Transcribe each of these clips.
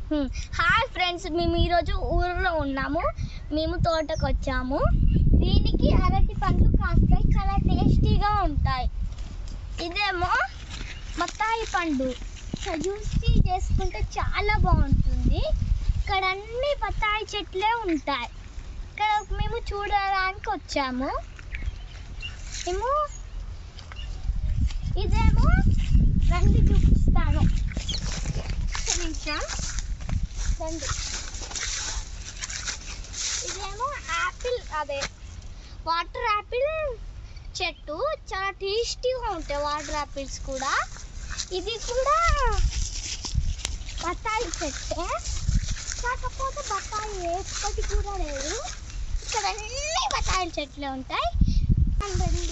హ్మ్. Hi friends మేము ఈరోజు ఊరిలో ఉన్నాము మేము తోటకు వచ్చాము దీనికి అరటి పండ్లు కాస్తాయి చాలా టేస్టీగా ఉంటాయి ఇదేమో మత్తాయి పండు జ్యూసీ చేసుకుంటే చాలా బాగుంటుంది ఇక్కడ అన్ని బత్తాయి చెట్లే ఉంటాయి ఇక్కడ మేము చూడడానికి వచ్చాము మేము ఇదేమో రండి చూపిస్తాను ఒక్క నిమిషం రండి ఇదేమో యాపిల్ అదే వాటర్ యాపిల్ చెట్టు చాలా టేస్టీగా ఉంటాయి వాటర్ యాపిల్స్ కూడా ఇది కూడా బత్తాయి చెట్టే కాకపోతే బత్తాయి ఎప్పటి కూడా లేదు ఇక్కడ అన్ని బత్తాయిల చెట్లే ఉంటాయి రండి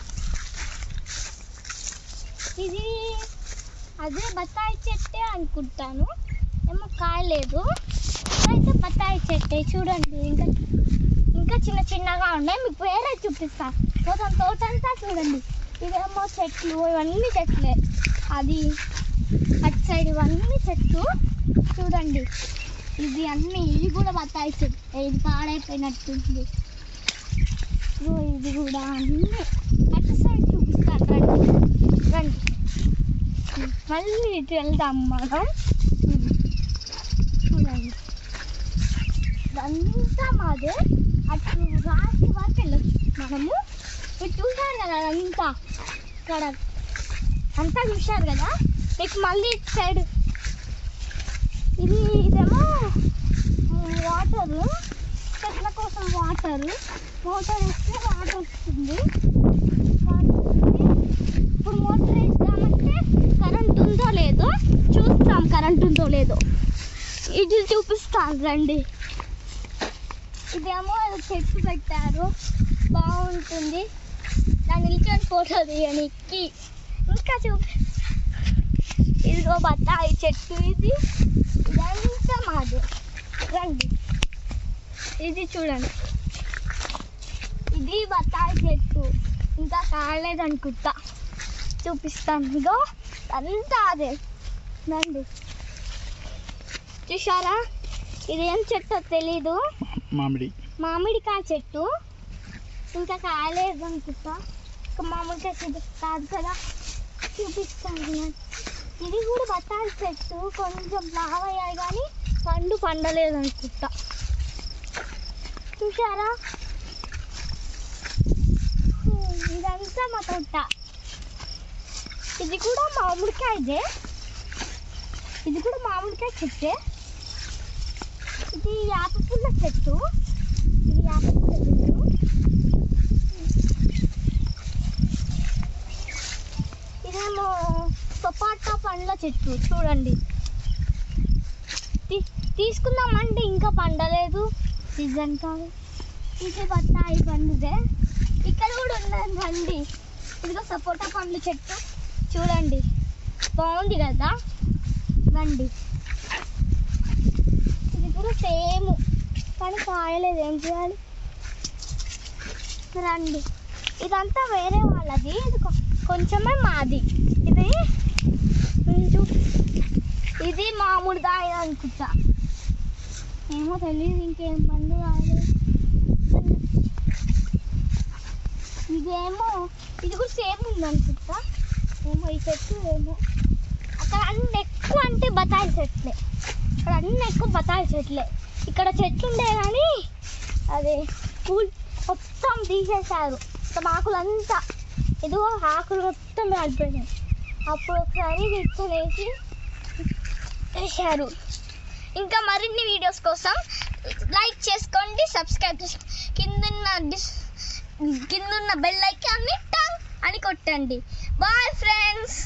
ఇది అదే బత్తాయి చెట్టే అనుకుంటాను ఏమో కాయలేదు అయితే బత్తాయి చెట్టే చూడండి ఇంకా ఇంకా చిన్న చిన్నగా ఉన్నాయి మీకు వేరే చూపిస్తాను మొత్తం తోట అంతా చూడండి ఇదేమో చెట్లు ఇవన్నీ చెట్లే అది అటు సైడ్ ఇవన్నీ చెట్లు చూడండి ఇది అన్ని ఇది కూడా బత్తాయి చెట్టు ఇది పాడైపోయినట్టుంది ఇదిగో ఇది కూడా అన్ని అటు సైడ్ చూపిస్తాను రండి రండి మళ్ళీ ఇటు వెళ్దాం మనం చూడండి ఇదంతా మాదే అటు రాసి వరకు వెళ్ళొచ్చు మనము మీరు చూసారు కదా అదంతా ఇక్కడ అంతా చూశారు కదా మీకు మళ్ళీ ఇటు సైడ్ ఇది ఇదేమో వాటరు చెట్ల కోసం వాటరు మోటార్ వేస్తే వాటర్ వస్తుంది వాటర్ వస్తుంది. ఇప్పుడు మోటార్ వేస్తామంటే కరెంట్ ఉందో లేదో చూస్తాం కరెంట్ ఉందో లేదో ఇది చూపిస్తాను రండి ఇదేమో ఏదో చెట్టు పెట్టారు బాగుంటుంది దాన్ని నిల్చొని ఫోటో తీయడానికి ఇంకా చూపి ఇదిగో బత్తాయి చెట్టు ఇది ఇదంతా మాది రండి ఇది చూడండి ఇది బత్తాయి చెట్టు ఇంకా కాలేదనుకుంటా చూపిస్తాను ఇగో అంతా అదే రండి చూసారా ఇదేం చెట్టో తెలీదు మామిడి మామిడికాయ చెట్టు ఇంకా కాయలేదు అనుకుంటా ఇంకా మామిడికాయ చెట్టు కాదు కదా చూపిస్తాను నేను. ఇది కూడా బత్తాయి చెట్టు కొంచెం లావయ్యాయి కానీ పండు పండలేదు అనుకుంటా చూసారా హ్మ్, ఇదంతా మా తోట ఇది కూడా మామిడికాయదే ఇది కూడా మామిడికాయ చెట్టే ఇది యాప పుల్ల చెట్టు ఇది యాప పుల్ల చెట్టు ఇదేమో సపోటా పండ్ల చెట్టు చూడండి తీ- తీసుకుందామంటే ఇంకా పండలేదు సీజన్ కాదు ఇది బత్తాయి పండుదే ఇక్కడ కూడా ఉన్నది రండి ఇదిగో సపోటా పండ్ల చెట్టు చూడండి బాగుంది కదా రండి ఇది కూడా సేమ్ కానీ కాయలేదు ఏం చేయాలి రండి ఇదంతా వేరే వాళ్ళది ఇది కొ- కొంచెమే మాది ఇది ఇది చూ- ఇది మామిడి దాయ అనుకుంటా ఏమో తెలియదు ఇంకేం పండు కాయలేదు ఇదేమో ఇది కూడా సేమ్ ఉంది అనుకుంటా ఏమో ఈ చెట్టు ఏమో అక్కడ అన్ని ఎక్కువ అంటే బతాయి చెట్లే ఇక్కడ అన్ని ఎక్కువ బతాయి చెట్లే ఇక్కడ చెట్లు ఉండే కానీ అది కూల్ మొత్తం తీసేశారు మొత్తం ఆకులంతా ఇదిగో ఆకులు మొత్తం రాలిపోయినాయి అప్పుడు ఒకసారి విత్తనేసి వేశారు ఇంకా మరిన్ని వీడియోస్ కోసం లైక్ చేసుకోండి సబ్స్క్రైబ్ చేసుకోండి కిందున్న డిస్ కిందున్న బెల్ ఐకాన్ని టంగ్ అని కొట్టండి బాయ్ ఫ్రెండ్స్